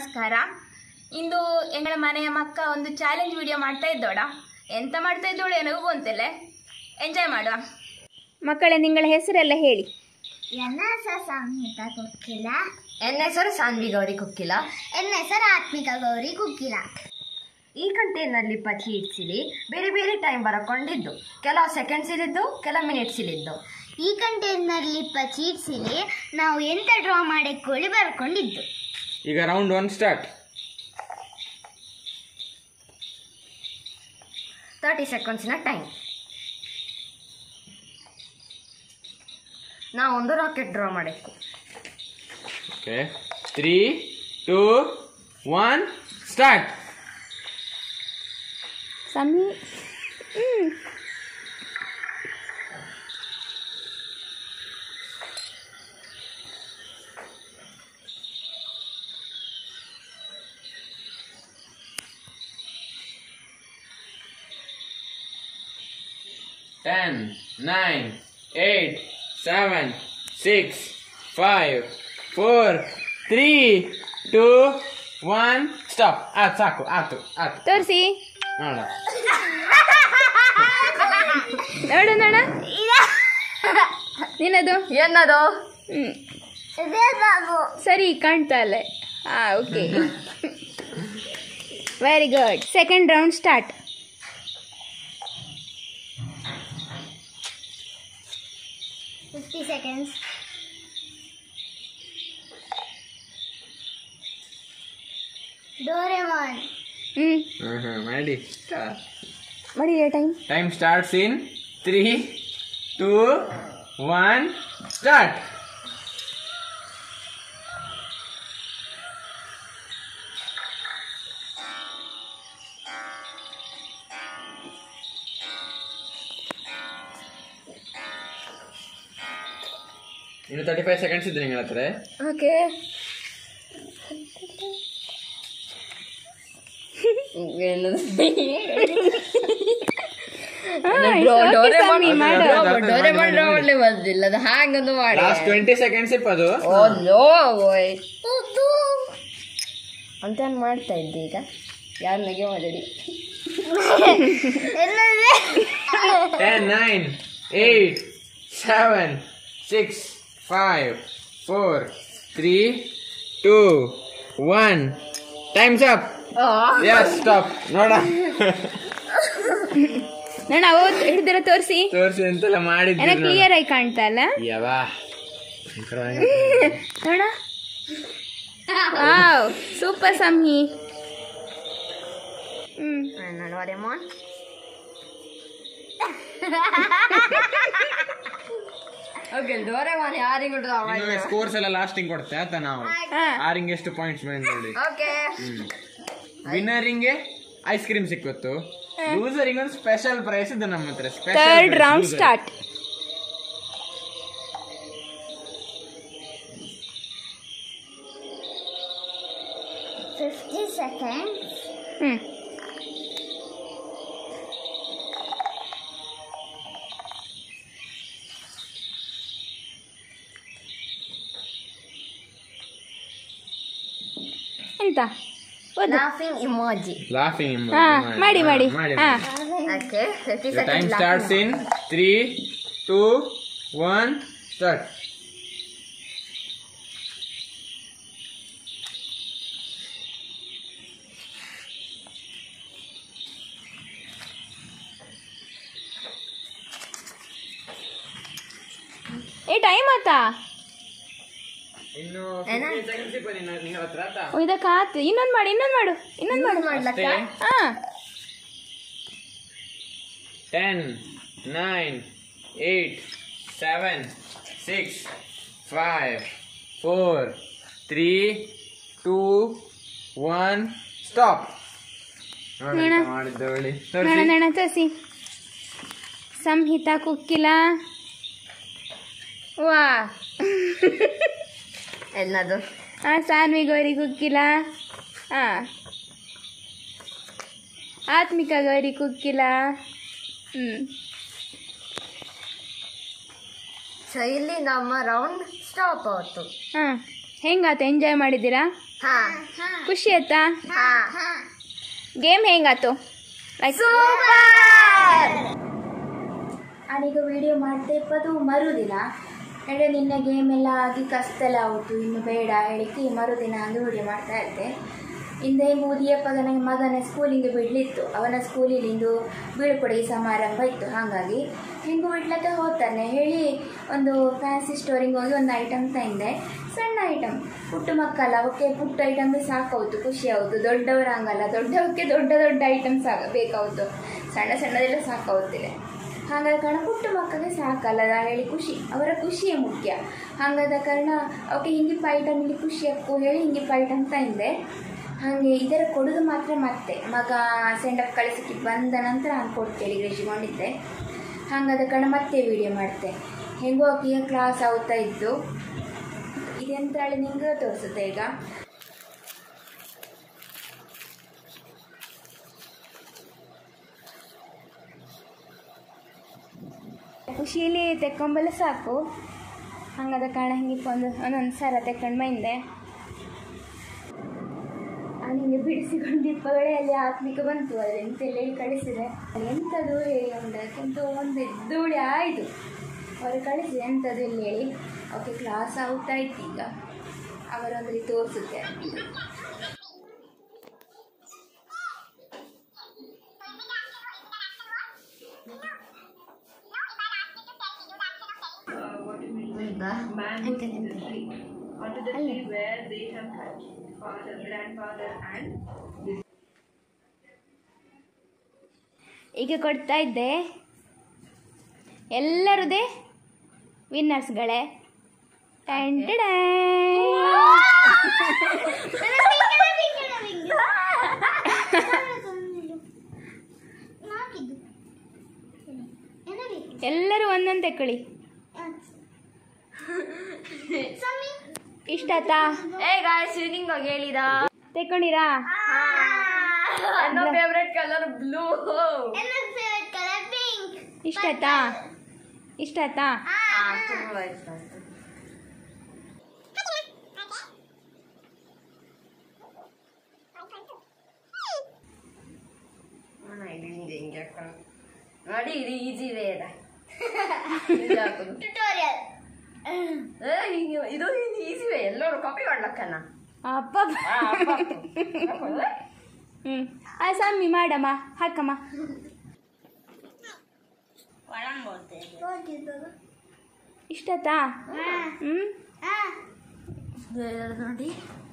ನಮಸ್ಕಾರ ಇಂದು ಎಂಗಳ ಮನೆಯ ಮಕ್ಕ ಒಂದು ಚಾಲೆಂಜ್ ವಿಡಿಯೋ ಮಾಡ್ತಾ ಇದ್ದೋಡ ಎಂತ ಮಾಡ್ತಾ ಇದ್ದೋಳು ಏನೋ ಗೊತ್ತಿಲ್ಲ ಎಂಜಾಯ್ ಮಾಡುವ ಮಕ್ಕಳೇ ನಿಗಳ ಹೆಸರೆಲ್ಲ ಹೇಳಿ ನನ್ನ ಹೆಸರು ಸಂಹಿತ ಕುಕ್ಕಿಲ ನನ್ನ ಹೆಸರು ಸಾನ್ವಿ ಗೌರಿ ಕುಕ್ಕಿಲ ನನ್ನ ಹೆಸರು ಆತ್ಮಿಕ ಗೌರಿ ಕುಕ್ಕಿಲ ಈ ಕಂಟೇನಲ್ಲಿ ಪಚಿ ಇಡ್ಸಿಲಿ ಬೇರೆ ಬೇರೆ ಟೈಮ್ ಬರಕೊಂಡಿದ್ದು ಕೆಲವು ಸೆಕೆಂಡ್ಸ್ ಇಲ್ಲಿದ್ದು ಕೆಲವು ಮಿನಿಟ್ಸ್ ಇಲ್ಲಿದ್ದು ಈ ಕಂಟೈನರ್ಲಿ ಚೀಟ್ಸಿಲಿ ನಾವು ಎಂತ ಡ್ರಾ ಮಾಡಿಕೊಳ್ಳಿ ಬರ್ಕೊಂಡಿದ್ದು ಈಗ ರೌಂಡ್ ಒನ್ ಸ್ಟಾರ್ಟ್ ತರ್ಟಿ ಸೆಕೆಂಡ್ಸಿನ ಟೈಮ್ ನಾವೊಂದು ರಾಕೆಟ್ ಡ್ರಾ ಮಾಡಬೇಕು okay three two one start ಸಮಿ ten nine eight seven six five four three two one stop ಆಯ್ತು ಸಾಕು ಆಯ್ತು ಆಯ್ತು ತೋರಿಸಿ ನೋಡ ನೋಡು ನೋಡ ನಿನ್ನದು ಏನದು ಹ್ಮ್ ಇದೇ ಬಾಬು ಸರಿ ಕಾಣ್ತಾ ಇಲ್ಲ ಹಾಂ okay very good second round start fifty seconds Doraemon ಹ್ಞೂ ಮಾಡಿ ಮಾಡಿದೆ time time starts in three two one start ಇನ್ನು ತರ್ಟಿ ಫೈವ್ ಸೆಕೆಂಡ್ಸ್ ಇದ್ರೆ ನಿಂಗಳ ಹತ್ರ ಓಕೆ ಒಳ್ಳೆ ಬಂದಿಲ್ಲ ಅದು ಹ್ಯಾಂಗಂದು ಮಾಡಿ ಲಾಸ್ಟ್ ಟ್ವೆಂಟಿ ಸೆಕೆಂಡ್ಸ್ ಇಪ್ಪದು ಓ ನೋ ಬಾಯ್ ಅಂತ ಮಾಡ್ತಾ ಇದ್ದೆ ಈಗ ಯಾರು ನಗೆ ಮಾಡಿ ten nine eight seven six five four three two one times up yes stop ನೋಡ ನೋಡ ಅವು ಹಿಡಿದಿರ ತೋರಿಸಿ ತೋರಿಸಿ ಅಂತೆಲ್ಲ ಏನೋ ಮಾಡಿದ್ವಿ ಕ್ಲಿಯರ್ ಆಗಿ ಕಾಣ್ತಾ ಇಲ್ಲ ಯವಾ ನೋಡ ವಾವ್ ಸೂಪರ್ ಸಮಿ ಹ್ಮ್ ನೋಡುವರೆಮೋನ್ ಓಕೆ ಡೋರೆಮಾನ್ ಯಾರಿಗೂ ಸ್ಕೋರ್ಸ್ ಎಲ್ಲ ಲಾಸ್ಟಿಂಗ್ ಕೊಡ್ತೆ ಆತ ನಾವು ಹಾ ಆರಿಂಗ್ ಎಷ್ಟು ಪಾಯಿಂಟ್ಸ್ ಬಂದ ನೋಡಿ ಓಕೆ ವಿನ್ನರಿಂಗೆ ಐಸ್ ಕ್ರೀಮ್ ಸಿಕ್ಕೊತ್ತು ಲೂಸರಿಂಗ್ ಒಂದು ಸ್ಪೆಷಲ್ ಪ್ರೈಸ್ ಇದೆ ನಮ್ಮ ಹತ್ರ third round start fifty seconds ಹ್ಮ್ ಎಂತ ಓದು ಲಾಫಿಂಗ್ ಇಮೋಜಿ ಲಾಫಿಂಗ್ ಹಾ ಮಾಡಿ ಮಾಡಿ ಹಾ okay fifty time second starts in three two one start ಏ ಟೈಮ್ ಆತಾ ಇನ್ನು ಏನ? ನಿಂಗಳ ಹತ್ರ ಆತ? ಓ, ಇದಕ್ಕೆ ಆತು ಇನ್ನೊಂದು ಮಾಡು ಇನ್ನೊಂದು ಮಾಡು ಇನ್ನೊಂದು ಮಾಡು ಮಾಡ್ಲಕ್ಕ ಅಷ್ಟೇ? ಹಾ ten nine eight seven six five four three two one stop ನೋಡ. ಮಾಡಿದ್ದವಳಿ ನೋಡ ನೋಡ ತೋರಿಸಿ ಸಂಹಿತ ಕುಕ್ಕಿಲ ವಾ ಎಲ್ಲದು ಆ ಸಾನ್ವಿ ಗೌರಿ ಕುಕ್ಕಿಲ ಹಾ ಆತ್ಮಿಕ ಗೌರಿ ಕುಕ್ಕಿಲ ಹ್ಮ್ ಸೊ ಇಲ್ಲಿ ನಮ್ಮ ರೌಂಡ್ ಸ್ಟಾಪ್ ಆಯ್ತು ಹಾ ಹೆಂಗಾತು ಎಂಜಾಯ್ ಮಾಡಿದ್ದೀರಾ ಹಾ ಖುಷಿ ಆಯ್ತಾ ಹಾ ಗೇಮ್ ಹೆಂಗಾತು ಲೈಕ್ ನಾನೀಗ ವಿಡಿಯೋ ಮಾಡ್ತಾ ಇಪ್ಪದು ಮರುದಿನ ಅಂದರೆ ನಿನ್ನೆ ಗೇಮ್ ಎಲ್ಲ ಆಗಿ ಕಷ್ಟೆಲ್ಲ ಆಯಿತು ಇನ್ನು ಬೇಡ ಹೇಳಿಕ್ಕೆ ಮರುದಿನ ಅಂದು ವಿಡಿಯೋ ಮಾಡ್ತಾ ಇದ್ದೆ ಹಿಂದೆ ಮುದಿಯಪ್ಪಗ ನನ್ನ ಮಗನ ಸ್ಕೂಲಿಗೆ ಬಿಡ್ಲಿತ್ತು ಅವನ ಸ್ಕೂಲಿಗೆ ಇಂದು ಬೀಳ್ಕೊಡುಗೆ ಸಮಾರಂಭ ಇತ್ತು ಹಾಗಾಗಿ ಹೆಂಗೂ ಬಿಡ್ಲಕ್ಕೆ ಹೋಗ್ತಾನೆ ಹೇಳಿ ಒಂದು ಫ್ಯಾನ್ಸಿ ಸ್ಟೋರಿಗೆ ಹೋಗಿ ಒಂದು ಐಟಮ್ ತಂದೆ ಸಣ್ಣ ಐಟಮ್ ಪುಟ್ಟ ಮಕ್ಕಳ ಅವಕ್ಕೆ ಪುಟ್ಟ ಐಟಮ್ ಸಾಕೌತು ಖುಷಿ ಆಯಿತು ದೊಡ್ಡವರ ಹಂಗಲ್ಲ ದೊಡ್ಡವಕ್ಕೆ ದೊಡ್ಡ ದೊಡ್ಡ ಐಟಮ್ಸ್ ಆಗ ಬೇಕಾവുತ್ತು ಸಣ್ಣ ಸಣ್ಣದೆಲ್ಲ ಸಾಕಾಗುತ್ತಿಲ್ಲ ಹಾಗಾದ ಕಾರಣ ಪುಟ್ಟ ಮಕ್ಕಳಿಗೆ ಸಾಕಲ್ಲ ನಾ ಹೇಳಿ ಖುಷಿ ಅವರ ಖುಷಿಯೇ ಮುಖ್ಯ ಹಾಗಾದ ಕಾರಣ ಅವಕ್ಕೆ ಹಿಂಗಿಪ್ಪ ಐಟಮ್ ಇಲ್ಲಿ ಖುಷಿ ಅಕ್ಕು ಹೇಳಿ ಹಿಂಗಿಪ್ಪ ಐಟಮ್ ತಂದೆ ಹಾಗೆ ಇದರ ಕೊಡೋದು ಮಾತ್ರ ಮತ್ತೆ ಮಗ ಸೆಂಡಪ್ ಕಳಿಸಕ್ಕೆ ಬಂದ ನಂತರ ನಾನು ಕೊಡ್ತೇಳಿ ಗ್ರಹಿಸಿಕೊಂಡಿದ್ದೆ ಹಾಗಾದ ಕಾರಣ ಮತ್ತೆ ವಿಡಿಯೋ ಮಾಡ್ತೆ ಹೆಂಗೋ ಈಗ ಕ್ಲಾಸ್ ಆಗ್ತಾ ಇದ್ದು ಇದೆಂತೇಳಿ ನಿಂಗೆ ತೋರಿಸುತ್ತೆ ಈಗ ಖುಷಿಯಲ್ಲಿ ತೆಕ್ಕೊಂಬಲ್ಲ ಸಾಕು ಹಂಗಾದ ಕಾರಣ ಹಿಂಗೆ ಒಂದು ಒಂದೊಂದು ಸರ ತೆಕ್ಕೊಂಡು ಬಂದೆ ಹಿಂಗೆ ಬಿಡಿಸಿಕೊಂಡು ದೀಪಗಳೇ ಅಲ್ಲಿ ಹಾಕ್ಲಿಕ್ಕೆ ಬಂತು ಅದು ಎಂತೆಲ್ಲ ಹೇಳಿ ಕಳಿಸಿದೆ ಎಂಥದ್ದು ಹೇಳಿ ಒಂದು ಅದಕ್ಕಿಂತ ಒಂದು ಧೂಳಿ ಆಯಿತು ಅವರು ಕಳಿಸಿದೆ ಎಂಥದ್ದು ಇಲ್ಲಿ ಹೇಳಿ ಓಕೆ ಕ್ಲಾಸ್ ಆಗ್ತಾ ಇತ್ತು ಈಗ ಅವರೊಂದ್ರಿಗೆ ತೋರಿಸುತ್ತೆ ಈಗ ಕೊಡ್ತಾ ಇದ್ದೆ ಎಲ್ಲರದೇ ವಿನ್ನರ್ಸ್ಗಳೇ ಎಲ್ಲರೂ ಒಂದೊಂದು ತೆಕ್ಕೊಳ್ಳಿ ಇಷ್ಟ ಆಯ್ತಾ ಏ ಗಾಯ್ಸ್ ನಿಂಗಾಗಿ ಹೇಳಿದ ತೆಕ್ಕೊಂಡಿರಾ ನನ್ನ ಫೇವ್ರೆಟ್ ಕಲರ್ ಬ್ಲೂ ಇಷ್ಟ ಆಯ್ತಾ ಇಷ್ಟ ಆಯ್ತಾ ತುಂಬಾ ಇಷ್ಟ ಆಯ್ತು ನೋಡಿ ಇದು ಈಸಿ ವೇ ಇದೆ ಇದು ಹಾಕುದು. ಟ್ಯುಟೋರಿಯಲ್ ಏ, ಇದು- ಇದು ಈಸಿ ವೇ ಎಲ್ಲರೂ ಕಾಪಿ ಮಾಡ್ಲಕ್ಕನ ಅಪ್ಪ ಹ್ಞೂ ಆ ಸಮ್ಮಿ ಮಾಡಮ್ಮ ಹಾಕಮ್ಮ ಇಷ್ಟ ಆಯ್ತಾ ಹ್ಞೂ ನೋಡಿ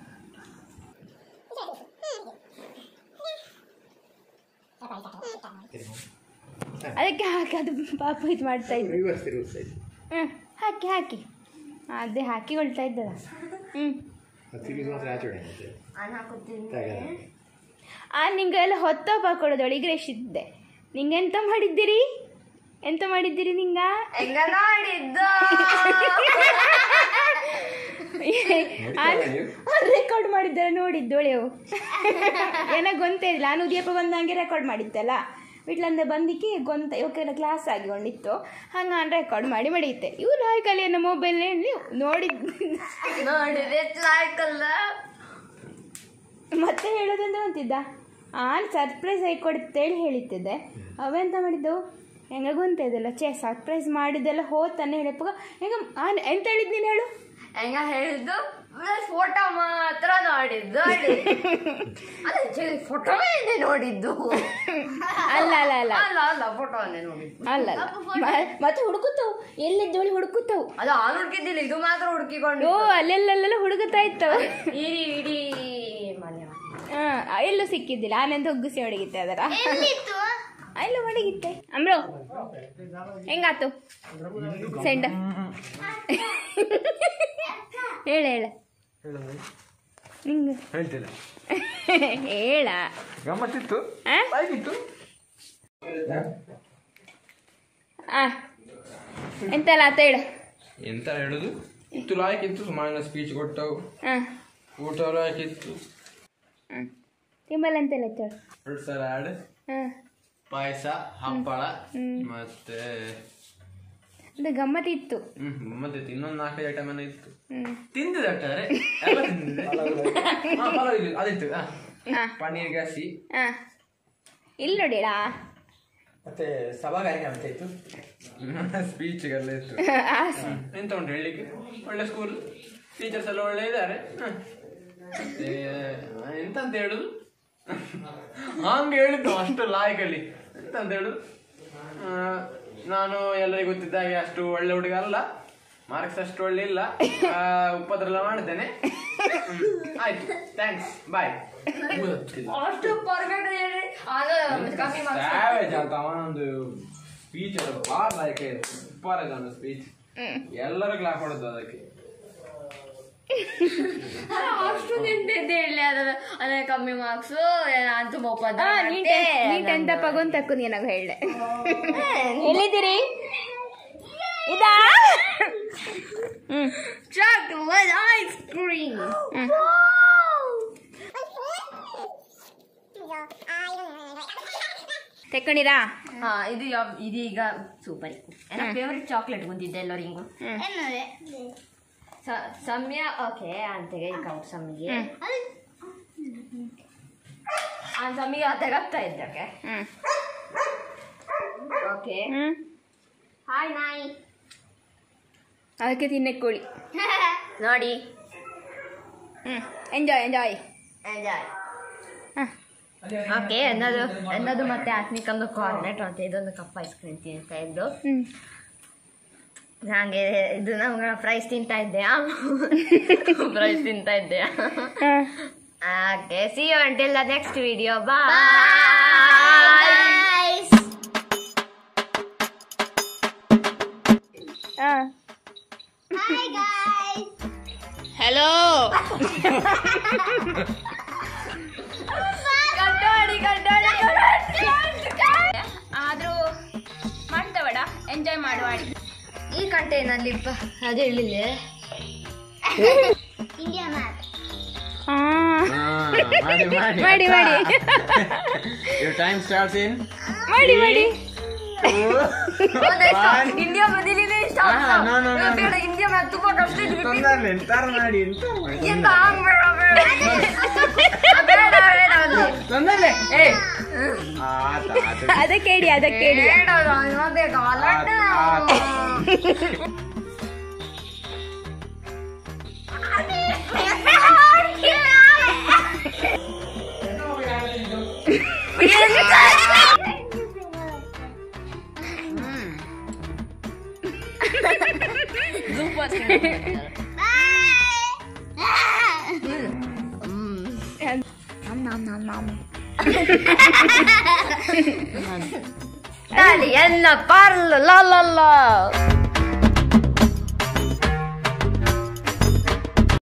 ಅದಕ್ಕೆ ಹಾಕಿ ಅದು ಪಾಪ ಇದು ಮಾಡ್ತಾ ಇದ್ದೆ ರಿವರ್ಸ್ ರಿವರ್ಸ್ ಆಯ್ತು ಹ್ಞೂ ಹಾಕಿ ಹಾಕಿ ಅದೇ ಹಾಕಿಕೊಳ್ತಾ ಇದ್ದಲ್ಲ ಹ್ಞೂ ತಿರುಗಿ ಮಾತ್ರ ಆಚೆ ಹೊಡೆಯುತ್ತೆ. ನಾನು ಹಾಕುತ್ತೀನಿ ಹಾಗಾಗಿ. ಆ ನಿಂಗೆಲ್ಲ ಹೊತ್ತಪ್ಪ ಕೊಡೋದಳು ಈಗ ಇದ್ದೆ ನಿಂಗೆ ಎಂತ ಮಾಡಿದ್ದೀರಿ ಎಂತ ಮಾಡಿದ್ದೀರಿ ನಿಂಗ ಹೆಂಗ ನೋಡಿದ್ದು ರೆಕಾರ್ಡ್ ಮಾಡಿದ್ದಾರೆ ನೋಡಿದ್ದೊಳೆವು ಏನೋ ಗೊಂತ ಇಲ್ಲ ನಾನು ಉದಿಯಪ್ಪ ಬಂದಂಗೆ ರೆಕಾರ್ಡ್ ಮಾಡಿತ್ತಲ್ಲ ಬಿಟ್ಲಂದೆ ಬಂದಿಕ್ಕೆ ಗೊಂತ ಇವಕ್ಕೆಲ್ಲ ಕ್ಲಾಸ್ ಆಗಿಕೊಂಡಿತ್ತು ಹಂಗೆ ನಾನು ರೆಕಾರ್ಡ್ ಮಾಡಿ ಮಾಡಿದ್ದೆ ಇವು ಲಾಯ್ಕಲ್ಲಿ ಅನ್ನೋ ಮೊಬೈಲ್ ನೋಡಿದ್ ನೋಡಿದ್ರೆ ಲಾಯ್ಕಲ್ಲ ಮತ್ತೆ ಹೇಳೋದಂತ ಅಂತಿದ್ದ ಆನ್ ಸರ್ಪ್ರೈಸ್ ಆಗಿ ಕೊಡ್ತೇಳಿ ಹೇಳಿತ್ತಿದ್ದೆ ಅವೆಂತ ಮಾಡಿದ್ದು ಹೆಂಗ ಗೊಂತ ಇದೆಲ್ಲ ಛೇ ಸರ್ಪ್ರೈಸ್ ಮಾಡಿದ್ದೆಲ್ಲ ಹೋತಾನೆ ಹೇಳಪ್ಪ ಹೆಂಗ ಆನ್ ಎಂತ ಹೇಳಿದ್ ನೀನು ಹೇಳು ಹೆಂಗ ಹೇಳಿದ್ದು ಫೋಟೋ ಮಾತ್ರ ನೋಡಿದ್ದು ಅದೇ ಫೋಟೋವೇ ನೋಡಿದ್ದು ಅಲ್ಲ ಅಲ್ಲ ಅಲ್ಲ ಅಲ್ಲ ಅಲ್ಲ ಫೋಟೋವನ್ನೇ ನೋಡಿದ್ದು ಅಲ್ಲ ಅಲ್ಲ ಮ- ಮತ್ತೆ ಹುಡುಕುತ್ತವು ಎಲ್ಲಿದ್ದೋಳಿ ಹುಡುಕುತ್ತವು ಅದು ನಾನು ಹುಡುಕಿದ್ದಿಲ್ಲ ಇದು ಮಾತ್ರ ಹುಡುಕಿಕೊಂಡು ಓ ಅಲ್ಲೆಲ್ಲೆಲ್ಲ ಹುಡುಗುತ್ತಾ ಇತ್ತು ಇಡೀ ಇಡೀ ಮನೆ ಹಾ ಎಲ್ಲೂ ಸಿಕ್ಕಿದ್ದಿಲ್ಲ ಆನೆಂದು ಒಗ್ಗಿಸಿ ಹೊಡಗಿತ್ತೆ ಅದರ ಎಲ್ಲಿತ್ತು ಎಲ್ಲ ಹೊಡಗಿತ್ತೆ ಅಮ್ರೋ ಹೆಂಗಾತು ಸೆಂಡ ಹೇಳ ಹೇಳ ನಿಂಗೆ ಹೇಳ್ತಿಲ್ಲ ಹೇಳ ಗಮ್ಮತ್ತಿತ್ತು ಆ? ಆಗಿತ್ತು ಆ ಎಂತೆಲ್ಲ ಆತ ಹೇಳ ಎಂತ ಹೇಳುದು ಇತ್ತು ಲಾಯ್ಕಿತ್ತು ಸುಮಾರು ಸ್ಪೀಚ್ ಕೊಟ್ಟವು ಹಾಂ ಊಟ ಲಾಯ್ಕಿತ್ತು ಹಾಂ ತಿಂಬಲ್ ಅಂತೆಲ್ಲ ಇತ್ತು ಹೇಳು ಫ್ರೂಟ್ ಸಲಾಡ್ ಹಾಂ ಪಾಯಸ ಹಪ್ಪಳ ಹ್ಮ್. ಮತ್ತೆ ಅದು ಗಮ್ಮತ್ತಿತ್ತು ಹ್ಮ್ ಮತ್ತೆ ಇನ್ನೊಂದು ನಾಲ್ಕೈದು ಐಟಮ್ ಏನೋ ಇತ್ತು ಹ್ಮ್ ತಿಂದಿದೆ ಒಟ್ಟಾರೆ ಎಲ್ಲ ತಿಂದಿದೆ ಹಾ, ಪಲಾವ್ ಇದು ಅದಿತ್ತು ಹಾ. ಹಾ. ಪನ್ನೀರ್ ಗಾಸಿ ಹಾ ಇಲ್ಲಿ ನೋಡಿರಾ ಮತ್ತೆ ಸಭಾಗಾರಿಕೆ ಅಂತ ಇತ್ತು ಸ್ಪೀಚ್ಗೆಲ್ಲ ಇತ್ತು ಎಂತ ಉಂಟು ಹೇಳಲಿಕ್ಕೆ ಒಳ್ಳೆ ಸ್ಕೂಲ್ ಟೀಚರ್ಸ್ ಎಲ್ಲ ಒಳ್ಳೆ ಇದ್ದಾರೆ ಹ. ಮತ್ತೆ ಎಂತ ಅಂತ ಹೇಳುದು ಹಂಗೆ ಹೇಳಿದ್ದು ಅಷ್ಟು ಲಾಯಕಲ್ಲಿ ಎಂತ ಅಂತ ಹೇಳುದು ಆ, ನಾನು ಎಲ್ಲರಿಗೂ ಗೊತ್ತಿದ್ದ ಹಾಗೆ ಅಷ್ಟು ಒಳ್ಳೆ ಹುಡುಗ ಅಲ್ಲ ಮಾರ್ಕ್ಸ್ ಅಷ್ಟು ಒಳ್ಳೆ ಇಲ್ಲ ಆ, ಉಪದ್ರ ಎಲ್ಲ ಮಾಡಿದ್ದೇನೆ ಹ್ಮ್. ಆಯ್ತು ಥ್ಯಾಂಕ್ಸ್ ಬಾಯ್ ಅಷ್ಟು ಪರ್ಫೆಕ್ಟ್ ಹೇಳಿ ಆಗ ಕಮ್ಮಿ marks ಸ್ಯಾವೇಜ್ ಅಂತ ಅವನೊಂದು ಸ್ಪೀಚ್ ಅದು ಭಾಳ ಲೈಕ್ ಸೂಪರ್ ಆಗಿದೆ ಅವನ ಸ್ಪೀಚ್ ಎಲ್ಲರೂ ಕ್ಲಾಪ್ ಹೊಡೆದು ಅದಕ್ಕೆ ಅಷ್ಟು ನಿಂತಿದ್ದೆ ಹೇಳಿ ಅದ ಅದೇ ಕಮ್ಮಿ ಮಾರ್ಕ್ಸ್ ಅಂತೂ ಮೊಪ್ಪದ ನೀಟ್ ಅಂತ ಪಗೊಂಡ್ ತಕ್ಕು ನೀನಾಗ ಹೇಳ್ದೆ ಎಲ್ಲಿದ್ದೀರಿ ಇದಾ ಹ್ಮ್ ಚಾಕ್ಲೇಟ್ ಐಸ್ ಕ್ರೀಮ್ ತೆಕ್ಕೊಂಡಿರಾ ಹಾ ಇದು ಯಾವ ಇದೀಗ ಸೂಪರ್ ನನ್ನ ಫೇವ್ರೆಟ್ ಚಾಕ್ಲೇಟ್ ಬಂದಿದ್ದೆ ಎಲ್ಲರಿಗೂ ಎನ್ನೋದೆ ಸ- ಸಮಯ ಓಕೆ ಅಂತೆಗೆ ಈಗ ಅವ್ರ ಸಮ್ಮಿಗೆ ಆ ಸಮ್ಮಿಗೆ ತೆಗತ್ತಾ ಇದ್ದಕ್ಕೆ ಹ್ಮ್ ಓಕೆ ಹ್ಮ್ ಹಾಯ್ ನಾಯಿ ಅದಕ್ಕೆ ತಿನ್ನಕ್ಕೆ ಕೋಳಿ ನೋಡಿ ಹ್ಮ್ ಎಂಜಾಯ್ ಎಂಜಾಯ್ ಎಂಜಾಯ್ ಹಾಂ ಓಕೆ ಎನ್ನದು ಎನ್ನದು ಮತ್ತೆ ಆತ್ಮಿಕಂದು ಕಾರ್ನೆಟ್ ಮತ್ತೆ ಇದೊಂದು ಕಪ್ ಐಸ್ ಕ್ರೀಮ್ ತಿಂತಾ ಇದ್ದು ಹ್ಮ್ ಹಾಗೆ ಇದು ನಮ್ಗೆ ಪ್ರೈಸ್ ತಿಂತಾ ಇದ್ದೆ ಪ್ರೈಸ್ ತಿಂತಾ ಇದ್ದೆ ಹಾಂ okay see you until the next video bye Guys. ಹಾಂ Hi guys. ಹಲೋ ಆದ್ರೂ ಮಾಡ್ತಾ ಬೇಡ ಎಂಜಾಯ್ ಮಾಡುವಾಡಿ ಈ ಕಂಟೈನಲ್ಲಿ ಅದು ಹೇಳಿಲ್ಲ India map. ಮಾಡಿ ಮಾಡಿ ಮಾಡಿ ಮಾಡಿ Your time starts in ಮಾಡಿ ಮಾಡಿ ಇಂಡಿಯಾ ಬದಿಲಿದೆ ಇಷ್ಟ Ah, no, no, no, no. India map ತುಂಬಾ ಕಷ್ಟ ಇದೆ ತೊಂದರೆ ಎಂತಾರು ಮಾಡಿ ಎಂತ ಮಾಡಿ ಎಂತ ಹಂಗ್ ಬೇಡ ಬೇಡ ಬೇಡ ಬೇಡ ಅದು. ತೊಂದರೆ ಏ ಆತ ಆತ ಅದಕ್ಕೆ ಹೇಳಿ ಅದಕ್ಕೆ ಹೇಳಿ ಬೇಡ ಅದು, ಅದೇ ಗಲಾಟೆ. ಆತ Dale, ಎಲ್ಲ parlo, la la la.